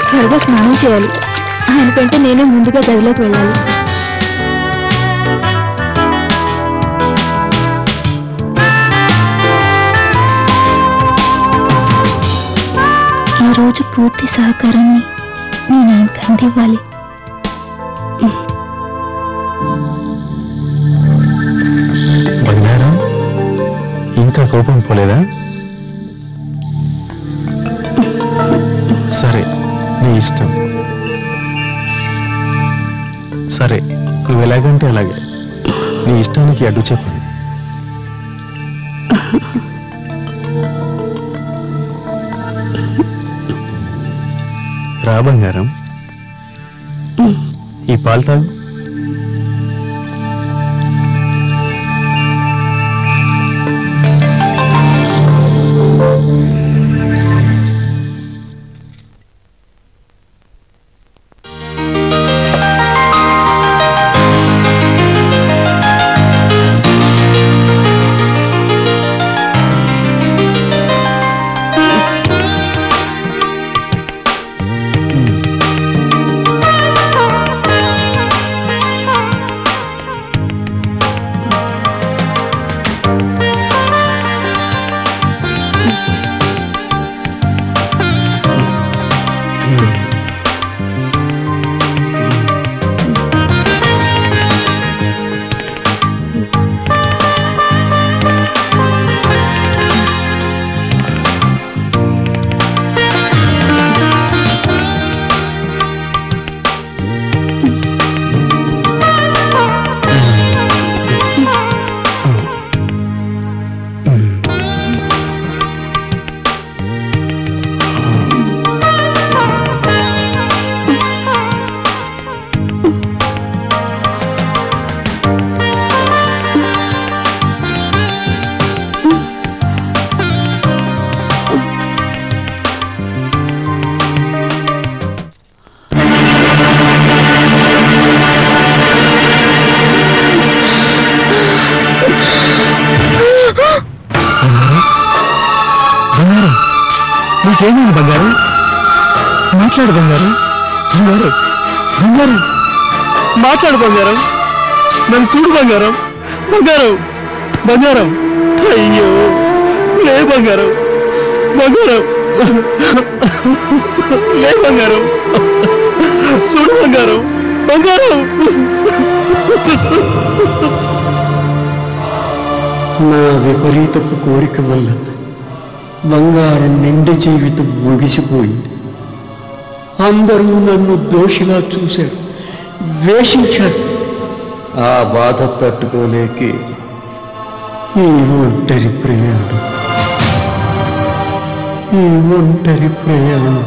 త్వరగా స్నానం చేయాలి ఆయన కంటే నేనే ముందుగా గదిలోకి వెళ్ళాలి ఈ రోజు పూర్తి సహకారాన్ని నేను ఆయనకు అందివ్వాలి బంగారం ఇంకా కోపం పోలేదా సరే నీ ఇష్టం సరే నువ్వు ఎలాగంటే అలాగే నీ ఇష్టానికి అడ్డు చెప్పను రా బంగారం ఈ పాలు తాగు బంగారం నీకేమైంది బంగారం మాట్లాడు బంగారం బంగారం బంగారం మాట్లాడు బంగారం నన్ను చూడు బంగారం బంగారం బంగారం అయ్యో లే బంగారం బంగారం లే బంగారం చూడు బంగారం బంగారం నా విపరీతపు కోరిక వల్ల బంగారం నిండి జీవితం ముగిసిపోయింది అందరూ నన్ను దోషిలా చూశారు ద్వేషించారు ఆ బాధ తట్టుకోలేకే ఈ ఒంటరి ప్రయాణం ఈ ఒంటరి ప్రయాణం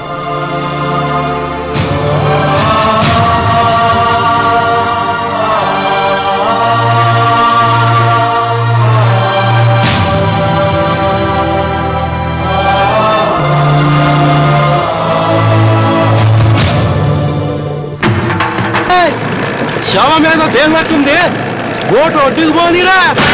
శవ మీద దేన్నట్టుంది ఓటు ఒడ్డుకు పోనీరా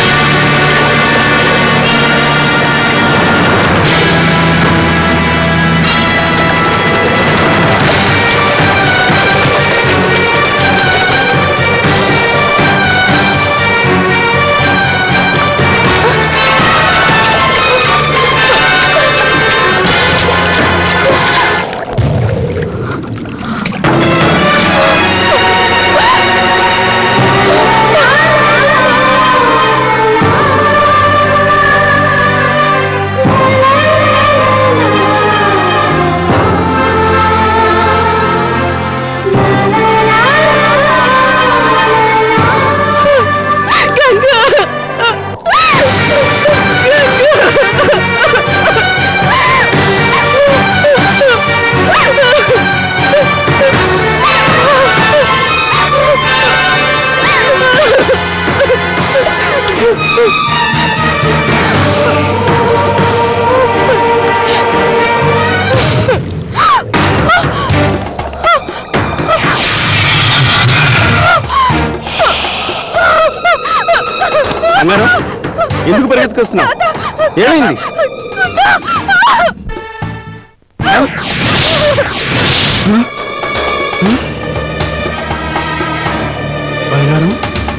బంగారం ఎందుకు పరిగెత్తుకొస్తున్నావు ఏమైంది బంగారం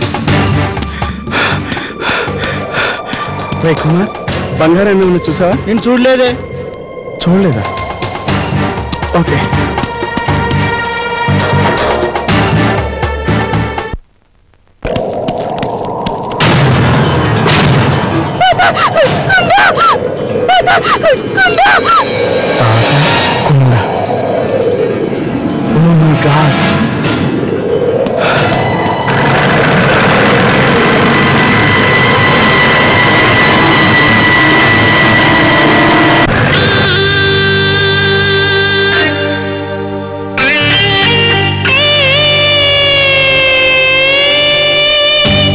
రే కుమార్ బంగారం ఏమైనా చూసావా నేను చూడలేదే చూడలేదా ఓకే కుండ ఓ మై గాడ్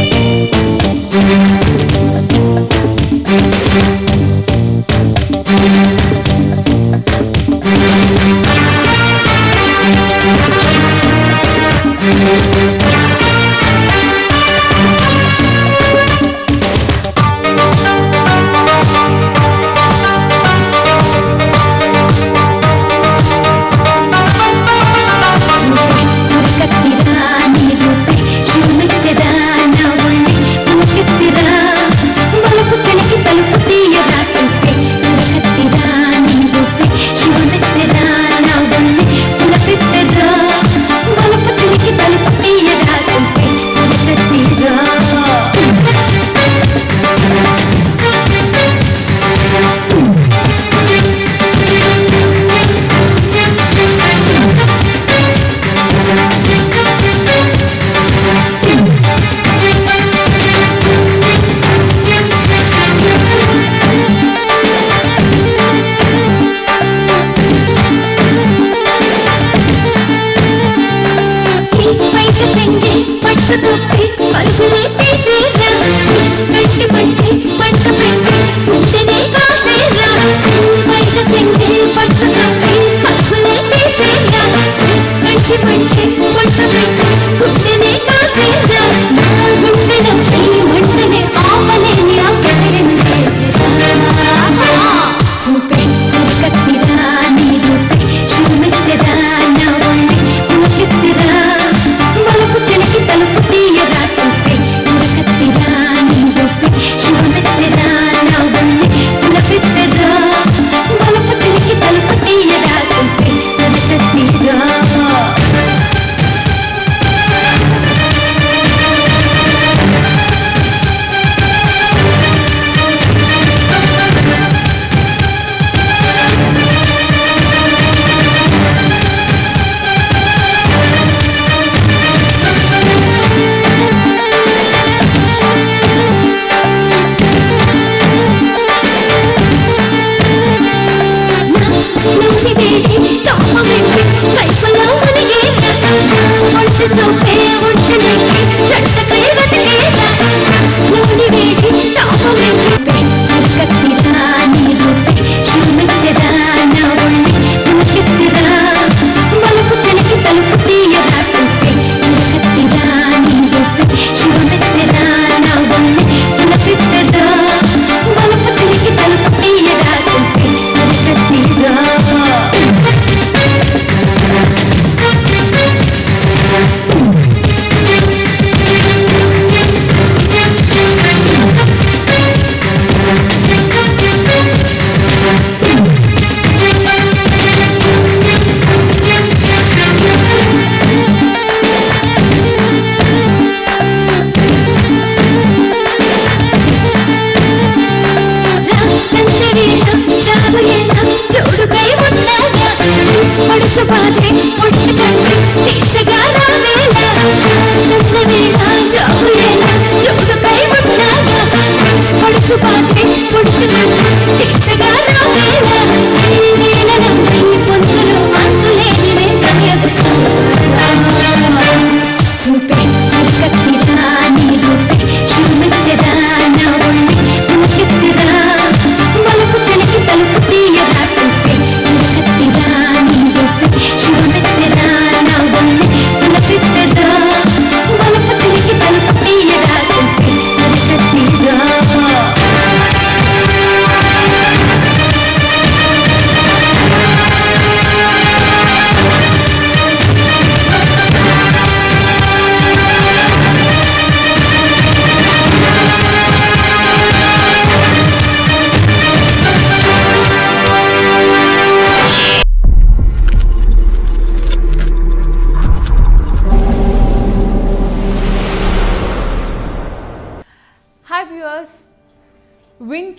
ఆ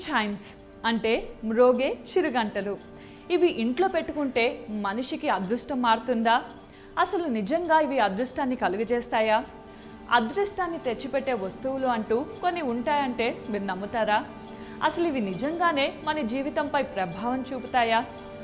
చైమ్స్ అంటే మ్రోగే చిరుగంటలు ఇవి ఇంట్లో పెట్టుకుంటే మనిషికి అదృష్టం మారుతుందా అసలు నిజంగా ఇవి అదృష్టాన్ని కలుగజేస్తాయా అదృష్టాన్ని తెచ్చిపెట్టే వస్తువులు అంటూ కొన్ని ఉంటాయంటే మీరు నమ్ముతారా అసలు ఇవి నిజంగానే మన జీవితంపై ప్రభావం చూపుతాయా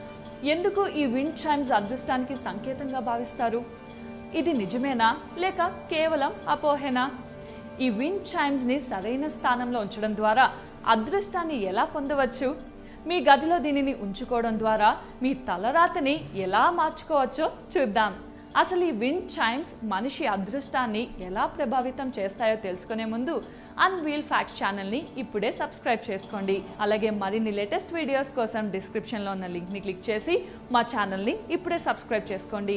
ఎందుకు ఈ విండ్ చైమ్స్ అదృష్టానికి సంకేతంగా భావిస్తారు ఇది నిజమేనా లేక కేవలం అపోహేనా ఈ విండ్ చైమ్స్ని సరైన స్థానంలో ఉంచడం ద్వారా అదృష్టాన్ని ఎలా పొందవచ్చు మీ గదిలో దీనిని ఉంచుకోవడం ద్వారా మీ తలరాతని ఎలా మార్చుకోవచ్చో చూద్దాం అసలు ఈ విండ్ చైమ్స్ మనిషి అదృష్టాన్ని ఎలా ప్రభావితం చేస్తాయో తెలుసుకునే ముందు అన్వీల్ ఫ్యాక్ట్స్ ఛానల్ని ఇప్పుడే సబ్స్క్రైబ్ చేసుకోండి అలాగే మరిన్ని లేటెస్ట్ వీడియోస్ కోసం డిస్క్రిప్షన్లో ఉన్న లింక్ని క్లిక్ చేసి మా ఛానల్ని ఇప్పుడే సబ్స్క్రైబ్ చేసుకోండి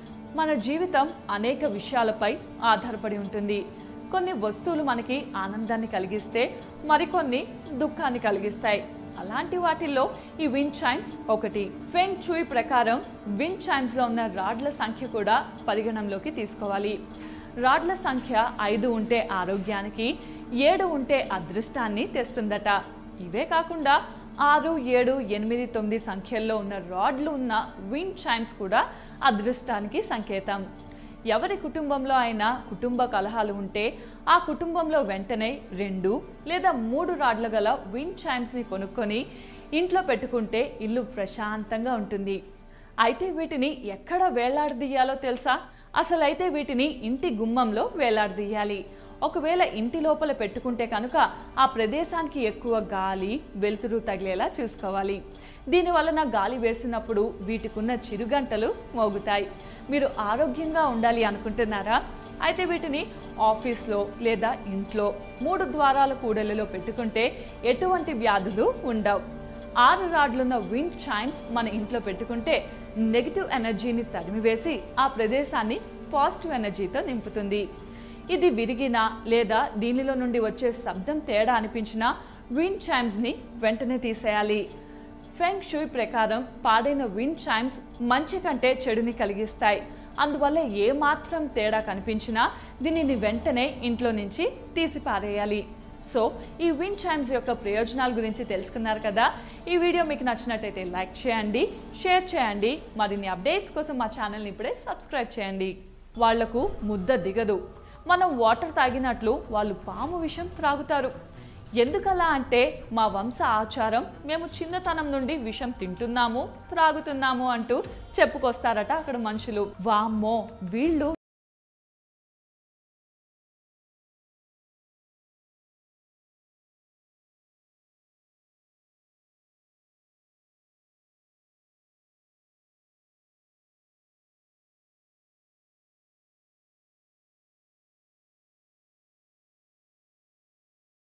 మన జీవితం అనేక విషయాలపై ఆధారపడి ఉంటుంది కొన్ని వస్తువులు మనకి ఆనందాన్ని కలిగిస్తే మరికొన్ని దుఃఖాన్ని కలిగిస్తాయి అలాంటి వాటిల్లో ఈ విండ్ చైమ్స్ ఒకటి ఫెంగ్ చూయి ప్రకారం విండ్ చైమ్స్లో ఉన్న రాడ్ల సంఖ్య కూడా పరిగణంలోకి తీసుకోవాలి రాడ్ల సంఖ్య ఐదు ఉంటే ఆరోగ్యానికి ఏడు ఉంటే అదృష్టాన్ని తెస్తుందట ఇవే కాకుండా ఆరు ఏడు ఎనిమిది తొమ్మిది సంఖ్యల్లో ఉన్న రాడ్లు ఉన్న విండ్ చైమ్స్ కూడా అదృష్టానికి సంకేతం ఎవరి కుటుంబంలో అయినా కుటుంబ కలహాలు ఉంటే ఆ కుటుంబంలో వెంటనే రెండు లేదా మూడు రాడ్ల గల విండ్ చైమ్స్ని కొనుక్కొని ఇంట్లో పెట్టుకుంటే ఇల్లు ప్రశాంతంగా ఉంటుంది అయితే వీటిని ఎక్కడ వేలాడదీయాలో తెలుసా అసలైతే వీటిని ఇంటి గుమ్మంలో వేలాడదీయాలి ఒకవేళ ఇంటి లోపల పెట్టుకుంటే కనుక ఆ ప్రదేశానికి ఎక్కువ గాలి వెలుతురు తగిలేలా చూసుకోవాలి దీని వలన గాలి వేసినప్పుడు వీటికున్న చిరుగంటలు మోగుతాయి మీరు ఆరోగ్యంగా ఉండాలి అనుకుంటున్నారా అయితే వీటిని ఆఫీస్లో లేదా ఇంట్లో మూడు ద్వారాల కూడలిలో పెట్టుకుంటే ఎటువంటి వ్యాధులు ఉండవు ఆరు రాడ్లున్న విండ్ చైమ్స్ మన ఇంట్లో పెట్టుకుంటే నెగిటివ్ ఎనర్జీని తరిమివేసి ఆ ప్రదేశాన్ని పాజిటివ్ ఎనర్జీతో నింపుతుంది ఇది విరిగినా లేదా దీనిలో నుండి వచ్చే శబ్దం తేడా అనిపించినా విండ్ చైమ్స్ని వెంటనే తీసేయాలి ఫెంగ్ షూయ్ ప్రకారం పాడైన విండ్ చైమ్స్ మంచి కంటే చెడుని కలిగిస్తాయి అందువల్ల ఏ మాత్రం తేడా కనిపించినా దీనిని వెంటనే ఇంట్లో నుంచి తీసి పారేయాలి సో ఈ విండ్ చైమ్స్ యొక్క ప్రయోజనాల గురించి తెలుసుకున్నారు కదా ఈ వీడియో మీకు నచ్చినట్టయితే లైక్ చేయండి షేర్ చేయండి మరిన్ని అప్డేట్స్ కోసం మా ఛానల్ని ఇప్పుడే సబ్స్క్రైబ్ చేయండి వాళ్లకు ముద్ద దిగదు మనం వాటర్ తాగినట్లు వాళ్ళు పాము విషం త్రాగుతారు ఎందుకలా అంటే మా వంశ ఆచారం మేము చిన్నతనం నుండి విషం తింటున్నాము త్రాగుతున్నాము అంటూ చెప్పుకొస్తారట అక్కడ మనుషులు వామ్మో వీళ్ళు